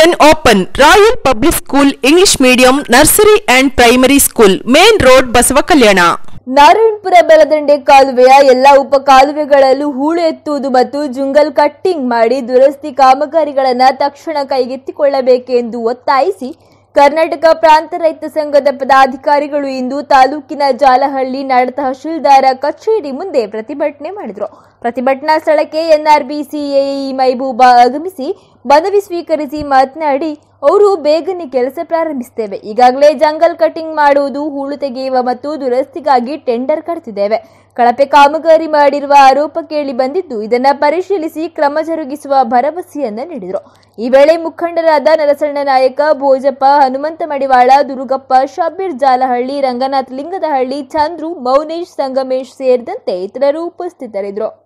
admission open royal public school English medium nursery and primary school main road Basavakalyan Narayanpur ಬೆಳದಂಡೆ ಕಾಲುವೆಯ ಎಲ್ಲ ಉಪ ಕಾಲುವೆಗಳಲ್ಲೂ ಹೂಳು ಎತ್ತುವುದು ಮತ್ತು ಜುಂಗಲ್ ಕಟ್ಟಿಂಗ್ ಮಾಡಿ ದುರಸ್ತಿ ಕಾಮಗಾರಿಗಳನ್ನು ತಕ್ಷಣ ಕೈಗೆತ್ತಿಕೊಳ್ಳಬೇಕೆಂದು ಒತ್ತಾಯಿಸಿ ಕರ್ನಾಟಕ ಪ್ರಾಂತ ರೈತ ಸಂಘದ ಪದಾಧಿಕಾರಿಗಳು ಇಂದು ತಾಲೂಕಿನ ಜಾಲಹಳ್ಳಿ ನಾಡ ತಹಶೀಲ್ದಾರ ಕಚೇರಿ ಮುಂದೆ ಪ್ರತಿಭಟನೆ ಮಾಡಿದರು ಪ್ರತಿಭಟನಾ ಸ್ಥಳಕ್ಕೆ ಎನ್ಆರ್ಬಿಸಿ ಎಇ ಮೈಬೂಬಾ ಆಗಮಿಸಿ ಮನವಿ ಸ್ವೀಕರಿಸಿ ಮಾತನಾಡಿ ಅವರು ಬೇಗನೆ ಕೆಲಸ ಪ್ರಾರಂಭಿಸ್ತೇವೆ ಈಗಾಗಲೇ ಜಂಗಲ್ ಕಟಿಂಗ್ ಮಾಡುವುದು ಹೂಳು ತೆಗೆಯುವ ಮತ್ತು ದುರಸ್ತಿಗಾಗಿ ಟೆಂಡರ್ ಕರೆದಿದ್ದೇವೆ ಕಳಪೆ ಕಾಮಗಾರಿ ಮಾಡಿರುವ ಆರೋಪ ಕೇಳಿ ಬಂದಿದ್ದು ಇದನ್ನ ಪರಿಶೀಲಿಸಿ ಕ್ರಮ ಜರುಗಿಸುವ ಭರವಸೆಯನ್ನ ನೀಡಿದರು ಈ ವೇಳೆ ಮುಖಂಡರಾದ ನರಸಣ್ಣ ನಾಯಕ ಭೋಜಪ್ಪ ಹನುಮಂತ ಮಡಿವಾಳ ದುರುಗಪ್ಪ ಶಬೀರ್ ಜಾಲಹಳ್ಳಿ ರಂಗನಾಥ್ ಲಿಂಗದಹಳ್ಳಿ ಚಂದ್ರು ಮೌನೇಶ್ ಸಂಗಮೇಶ್ ಸೇರಿದಂತೆ ಇತರರು ಉಪಸ್ಥಿತರಿದ್ದರು